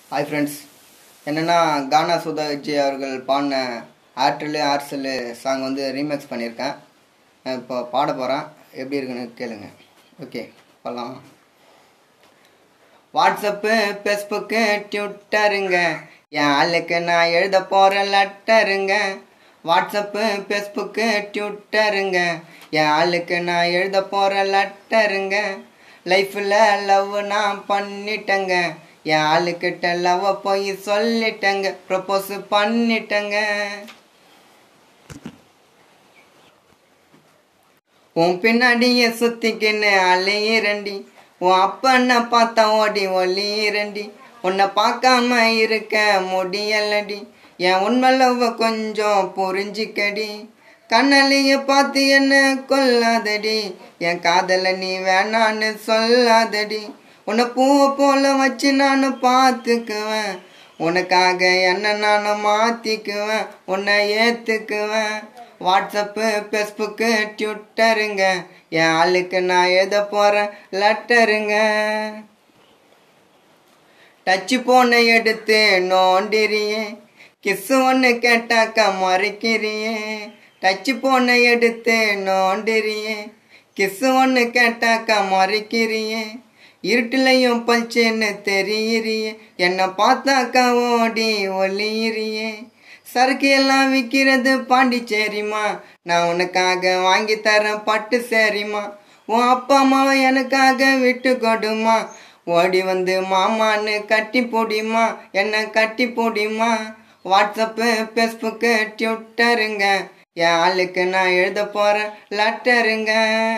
hi friends என்னென்னா கானா சுதாஜி அவர்கள் பாடின ஆர்டெல்லு ஆர்செல்லு சாங் வந்து ரீமேக்ஸ் பண்ணியிருக்கேன் நான் இப்போ பாட போகிறேன் எப்படி இருக்குன்னு கேளுங்க ஓகே பண்ணலாம் வாட்ஸ்அப்பு ஃபேஸ்புக்கு ட்விட்டருங்க என் ஆளுக்கு நான் எழுத போகிற லெட்டருங்க வாட்ஸ்அப்பு ஃபேஸ்புக்கு ட்விட்டருங்க என் ஆளுக்கு நான் எழுத போகிற லெட்டருங்க லைஃப்பில் லவ் நான் பண்ணிட்டேங்க என் ஆளுக்கிட்ட லவ் போய் சொல்லிட்டேங்க ப்ரப்போஸ் பண்ணிட்டேங்க உன் பின்னாடியே சுத்திக்கின்னு அலையிரண்டி உன் அப்பனை பார்த்தா ஓடி ஒளியிரண்டி உன்னை பார்க்காம இருக்க முடியலடி என் உண்மை லவ் கொஞ்சம் புரிஞ்சிக்கடி கண்ணலைய பார்த்து என்ன கொல்லாதடி என் காதல நீ வேணான்னு சொல்லாதடி உன்னை பூவை போல வச்சு நான் பார்த்துக்குவேன் உனக்காக என்ன நான் மாற்றிக்குவேன் உன்னை ஏற்றுக்குவேன் வாட்ஸ்அப்பு ஃபேஸ்புக்கு ட்விட்டருங்க என் ஆளுக்கு நான் எழுத போகிறேன் லெட்டருங்க டச்சு போனை எடுத்து நோண்டிறியே கிஸ்ஸு ஒன்று கேட்டாக்கா மறைக்கிறியே டச்சு போனை எடுத்து நோண்டிறியே கிஸ்ஸு ஒன்று கேட்டாக்கா மறைக்கிறியே இருட்டுலையும் பல்ச்சேன்னு தெரியிறியே என்னை பார்த்தாக்கா ஓடி ஒளியிறியே சரக்கு எல்லாம் விற்கிறது பாண்டிச்சேரிம்மா நான் உனக்காக வாங்கி தரேன் பட்டு சேரிம்மா உன் அப்பா அம்மாவை எனக்காக விட்டு கொடுமா ஓடி வந்து மாமான்னு கட்டி போடிமா என்னை கட்டி போடிமா வாட்ஸ்அப்பு ஃபேஸ்புக்கு ட்விட்டருங்க என் ஆளுக்கு நான் எழுத போகிறேன் லெட்டருங்க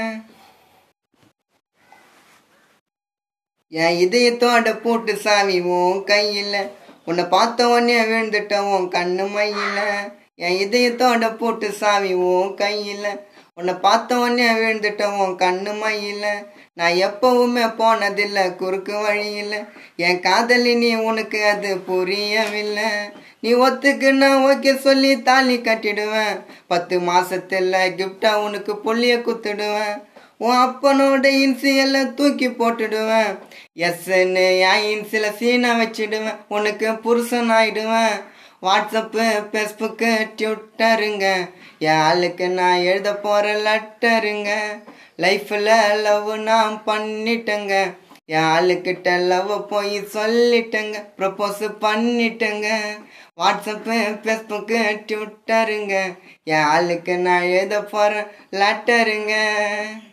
என் இதயத்தோட பூட்டு சாவி உன் கையில் உன்னை பார்த்த உடனே விழுந்துட்ட உன் கண்ணு மையில் என் இதயத்தோட பூட்டு சாவி உன் கையில் உன்னை பார்த்த உடனே விழுந்துட்ட உன் கண்ணு மையில் நான் எப்பவுமே போனதில்லை குறுக்கு வழியில் என் காதலி நீ உனக்கு அது புரியவில்லை நீ ஒத்துக்கு நான் ஓகே சொல்லி தாலி கட்டிடுவேன் பத்து மாசத்துல கிஃப்டா உனக்கு புள்ளிய குத்துடுவேன் உன் அப்பனோட இன்சியல்ல தூக்கி போட்டுடுவேன் எஸ்ன்னு என் இன்சில சீனை வச்சிடுவேன் உனக்கு புருஷன் ஆயிடுவேன் வாட்ஸ்அப்பு ஃபேஸ்புக்கு ட்விட்டருங்க என் ஆளுக்கு நான் எழுத போகிற லெட்டருங்க லைஃப்பில் லவ் நான் பண்ணிட்டேங்க என் ஆளுக்கிட்ட லவ் போய் சொல்லிட்டேங்க ப்ரப்போஸ் பண்ணிட்டேங்க வாட்ஸ்அப்பு ஃபேஸ்புக்கு ட்விட்டருங்க என் ஆளுக்கு நான் எழுத போகிறேன் லெட்டருங்க